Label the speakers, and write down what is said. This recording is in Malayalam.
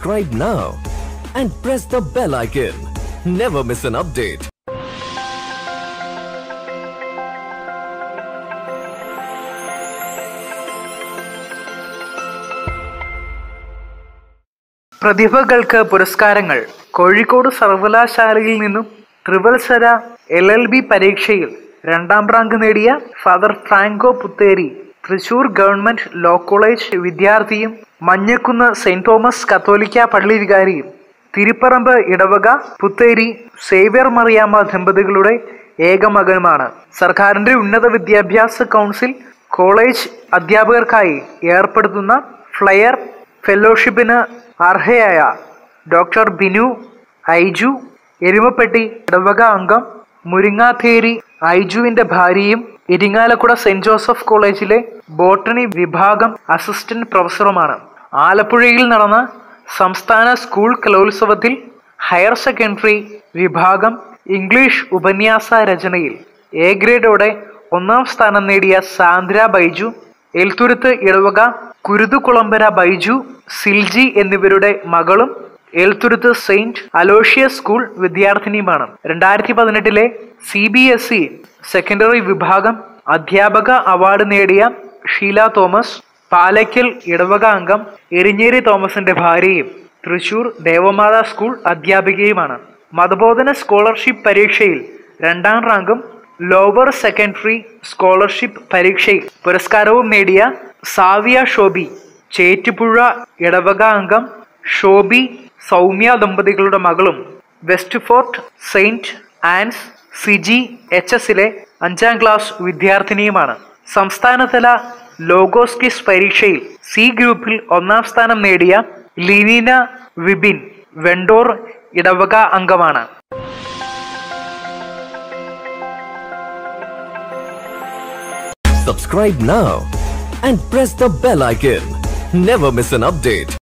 Speaker 1: Subscribe now and press the bell icon. Never miss an update.
Speaker 2: പ്രതിഭകൾക്ക് പുരസ്കാരങ്ങൾ കോഴിക്കോട് സർവകലാശാലയിൽ നിന്നും ത്രിവത്സര എൽ എൽ ബി പരീക്ഷയിൽ രണ്ടാം റാങ്ക് നേടിയ father Franco Putheri Thrissur government law college വിദ്യാർത്ഥിയും മഞ്ഞക്കുന്ന് സെന്റ് തോമസ് കത്തോലിക്ക പള്ളി വികാരിയും തിരുപ്പറമ്പ് ഇടവക പുത്തേരി സേവ്യർ മറിയാമ്മ ദമ്പതികളുടെ ഏക മകനുമാണ് സർക്കാരിന്റെ ഉന്നത വിദ്യാഭ്യാസ കൗൺസിൽ കോളേജ് അധ്യാപകർക്കായി ഏർപ്പെടുത്തുന്ന ഫ്ലയർ ഫെലോഷിപ്പിന് അർഹയായ ഡോക്ടർ ബിനു ഐജു എരുമപ്പെട്ടി ഇടവക അംഗം മുരിങ്ങാത്തേരി ഐജുവിന്റെ ഭാര്യയും ഇരിങ്ങാലക്കുട സെന്റ് ജോസഫ് കോളേജിലെ ബോട്ടണി വിഭാഗം അസിസ്റ്റന്റ് പ്രൊഫസറുമാണ് ആലപ്പുഴയിൽ നടന്ന സംസ്ഥാന സ്കൂൾ കലോത്സവത്തിൽ ഹയർ സെക്കൻഡറി വിഭാഗം ഇംഗ്ലീഷ് ഉപന്യാസ രചനയിൽ എ ഗ്രേഡോടെ ഒന്നാം സ്ഥാനം നേടിയ സാന്ദ്ര ബൈജു എൽത്തുരുത്ത് ഇടവക കുരുതുകുളമ്പര ബൈജു സിൽജി എന്നിവരുടെ മകളും എൽത്തുരുത്ത് സെയിന്റ് അലോഷ്യസ് സ്കൂൾ വിദ്യാർത്ഥിനിയുമാണ് രണ്ടായിരത്തി പതിനെട്ടിലെ C B S E secondary വിഭാഗം അധ്യാപക അവാർഡ് നേടിയ ഷീല തോമസ് പാലയ്ക്കൽ ഇടവക അംഗം എരിഞ്ഞേരി തോമസിന്റെ ഭാര്യയും തൃശൂർ ദേവമാതാ സ്കൂൾ അധ്യാപികയുമാണ് മതബോധന സ്കോളർഷിപ്പ് പരീക്ഷയിൽ രണ്ടാം റാങ്കും ലോവർ സെക്കൻഡറി സ്കോളർഷിപ്പ് പരീക്ഷയിൽ പുരസ്കാരവും നേടിയ സാവിയ ഷോബി ചേറ്റുപുഴ ഇടവക അംഗം ഷോബി സൗമ്യ ദമ്പതികളുടെ മകളും west fort saint Anne's CG H എസിലെ അഞ്ചാം ക്ലാസ് വിദ്യാർത്ഥിനിയുമാണ് സംസ്ഥാനതല ലോഗോസ്കിസ് പരീക്ഷയിൽ സി ഗ്രൂപ്പിൽ ഒന്നാം സ്ഥാനം നേടിയ ലിനീന വിപിൻ വെണ്ടോർ ഇടവക അംഗമാണ്
Speaker 1: Subscribe now and press the bell icon. Never miss an update.